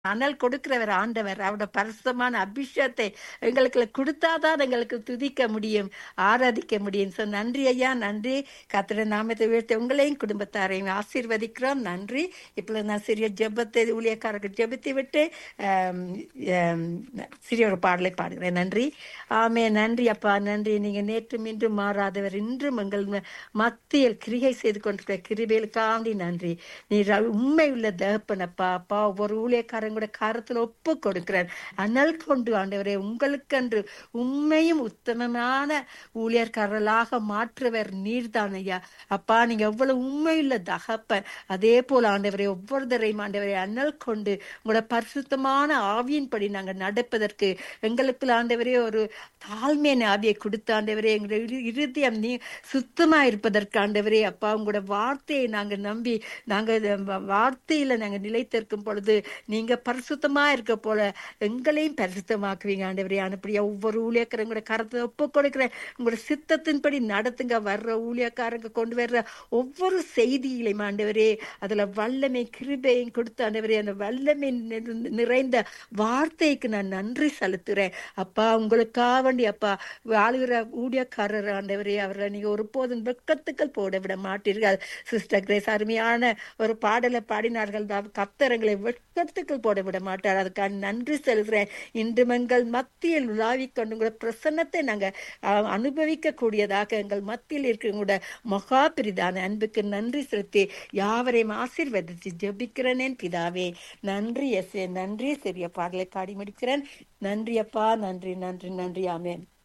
அனல் கொடுக்கிறவர் ஆண்டவர் அவருடைய பரிசுத்தமான அபிஷேகத்தை எங்களுக்கு கொடுத்தாதான் எங்களுக்கு துதிக்க முடியும் ஆராதிக்க முடியும் ஸோ நன்றி ஐயா நன்றி கத்திர நாமத்தை உயர்த்தி உங்களையும் குடும்பத்தாரையும் ஆசீர்வதிக்கிறோம் நன்றி இப்போ நான் சிறிய ஜெபத்தை ஊழியக்காரர்கள் ஜெபித்து விட்டு ஆம், ஆம், சிறிய ஒரு பாடலை பாடுகிறேன் நன்றி ஆமே நன்றி அப்பா நன்றி நீங்க நேற்றும் இன்றும் மாறாதவர் இன்றும் எங்கள் ம- மத்தியில் கிரிகை செய்து கொண்டிருக்கிற கிருபைகளுக்காண்டி நன்றி நீ ர- உண்மை உள்ள தகப்பனப்பா அப்பா ஒவ்வொரு ஊழியக்காரன் கூட காரத்துல ஒப்பு கொடுக்கிறேன் அனல் கொண்டு ஆண்டவரே உங்களுக்கென்று உண்மையும் உத்தமமான ஊழியர்காரர்களாக மாற்றுவர் நீர்தான் ஐயா அப்பா நீங்க எவ்வளவு உண்மையுள்ள தகப்பன் அதே போல ஆண்டவரே ஒவ்வொருத்தரையும் ஆண்டவரே அனல் கொண்டு உங்களோட பரிசுத்தமான ஆவியின்படி நாங்க நடப்பதற்கு எங்களுக்குள்ள ஆண்டவரே ஒரு தாழ்மையான ஆவியை கொடுத்த ஆண்டவரே எங்களுடைய இரு- இருதயம் நீ சுத்தமா இருப்பதற்கு ஆண்டவரே அப்பா உங்களோட வார்த்தையை நாங்க நம்பி நாங்க இத வ- வார்த்தையில நாங்க நிலைத்திருக்கும் பொழுது நீங்க பரிசுத்தமா இருக்க போல எங்களையும் பரிசுத்தமாக்குவீங்க ஆண்டவரே அனுப்படியா ஒவ்வொரு ஊழியக்காரங்க கூட கருத்தை ஒப்பு கொடுக்கிறேன் உங்களோட சித்தத்தின்படி நடத்துங்க வர்ற ஊழியக்காரங்க கொண்டு வர்ற ஒவ்வொரு செய்திகளையும் ஆண்டவரே அதுல வல்லமை கிருபையும் கொடுத்து ஆண்டவரே அந்த வல்லமை நிறை- நிறைந்த வார்த்தைக்கு நான் நன்றி செலுத்துறேன் அப்பா உங்களுக்காக வேண்டி அப்பா ஆளுகிற ஊழியக்காரர் ஆண்டவரே அவர்களை நீங்க ஒருபோதும் வெக்கத்துக்கள் போட விட மாட்டீர்கள் சிஸ்டர் கிரேஸ் அருமையான ஒரு பாடலை பாடினார்கள் தான் கத்தரங்களை வெட்கத்துக்கள் போட விட மாட்டார் அதுக்காக நன்றி செலுத்துறேன் இன்று எங்கள் மத்தியில் உலாவிக் கொண்டு உங்களோட பிரசன்னத்தை நாங்க அஹ், அனுபவிக்க கூடியதாக எங்கள் மத்தியில் இருக்கிற உங்களோட மகா பிரிதான அன்புக்கு நன்றி செலுத்தி யாவரையும் ஆசீர்வதித்து ஜெபிக்கிறேனேன் பிதாவே நன்றி எஸ்ஏ நன்றி சிறிய பாடலை பாடி முடிக்கிறேன் நன்றி அப்பா நன்றி நன்றி நன்றி ஆமென்